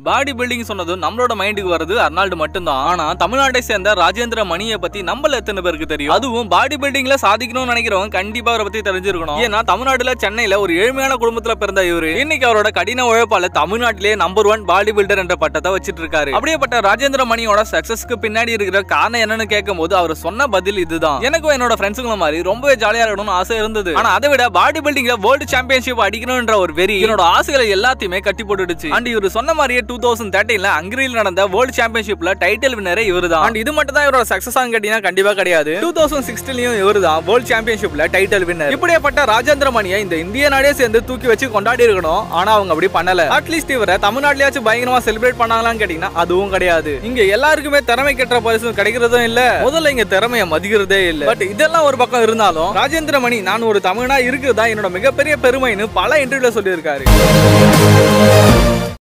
body building சொன்னதும் நம்மளோட மைண்டுக்கு வருது அர்னால்டு மட்டும்தான் ஆனா தமிழ்நாட்டை சேர்ந்த ராஜேந்திர மணியை பத்தி நம்மள எத்தனை பேருக்கு தெரியும் அதுவும் பாடி பில்டிங்ல சாதிக்கணும்னு நினைக்கிறவங்க கண்டிப்பா அவரை பத்தி தெரிஞ்சிருக்கணும் ஏன்னா தமிழ்நாட்டுல சென்னையில ஒரு ஏழ்மையான குடும்பத்துல பிறந்த இவரு இன்னைக்கு அவரோட கடின உழைப்பால தமிழ்நாட்டிலே நம்பர் ஒன் பாடி பில்டர் என்ற பட்டத்தை வச்சிட்டு இருக்காரு அப்படியேப்பட்ட ராஜேந்திர மணியோட சக்சஸ்க்கு பின்னாடி இருக்கிற காரணம் என்னன்னு கேட்கும் போது அவர் சொன்ன பதில் இதுதான் எனக்கும் என்னோட ஃப்ரெண்ட்ஸுங்கள மாதிரி ரொம்பவே ஜாலியா இருக்கணும்னு ஆசை இருந்தது ஆனா அதை விட பாடி பில்டிங்ல வேர்ல்டு சாம்பியன்ஷிப் அடிக்கணும்ன்ற ஒரு வெறி என்னோட ஆசைகளை எல்லாத்தையுமே கட்டி போட்டுடுச்சு அண்ட் இவர் சொன்ன மாதிரியே டூ தௌசண்ட் தேர்ட்டீன்ல ஹங்கரியில் நடந்த வேர்ல்டு சாம்பியன்ஷிப்ல டைட்டில் வினரே இவர் தான் அண்ட் இது மட்டும் தான் இவரோட சக்சஸ் கேட்டீங்கன்னா கண்டிப்பா கிடையாது டூ தௌசண்ட் சிக்ஸ்டிலையும் இவர் தான் வேர்ல்டு சாம்பியன்ஷிப்ல டைட்டில் வின்னர் இப்படியாப்பட்ட ராஜேந்திர மணியை இந்த இந்திய நாடே சேர்ந்து தூக்கி வச்சு கொண்டாடி இருக்கணும் ஆனா அவங்க அப்படி பண்ணல அட்லீஸ்ட் இவரை தமிழ்நாட்டிலேயாச்சும் பயங்கரமா செலிப்ரேட் பண்ணாங்களான்னு கேட்டீங்கன்னா அதுவும் கிடையாது இங்க எல்லாருக்குமே திறமை கெட்ட பரிசு கிடைக்கிறதும் இல்ல முதல்ல இங்க திறமையை மதிக்கிறதே இல்ல பட் இதெல்லாம் ஒரு பக்கம் இருந்தாலும் ராஜேந்திர மணி நான் ஒரு தமிழனா இருக்குதா என்னோட மிகப்பெரிய பெருமைன்னு பல இன்டர்வியூல சொல்லியிருக்காரு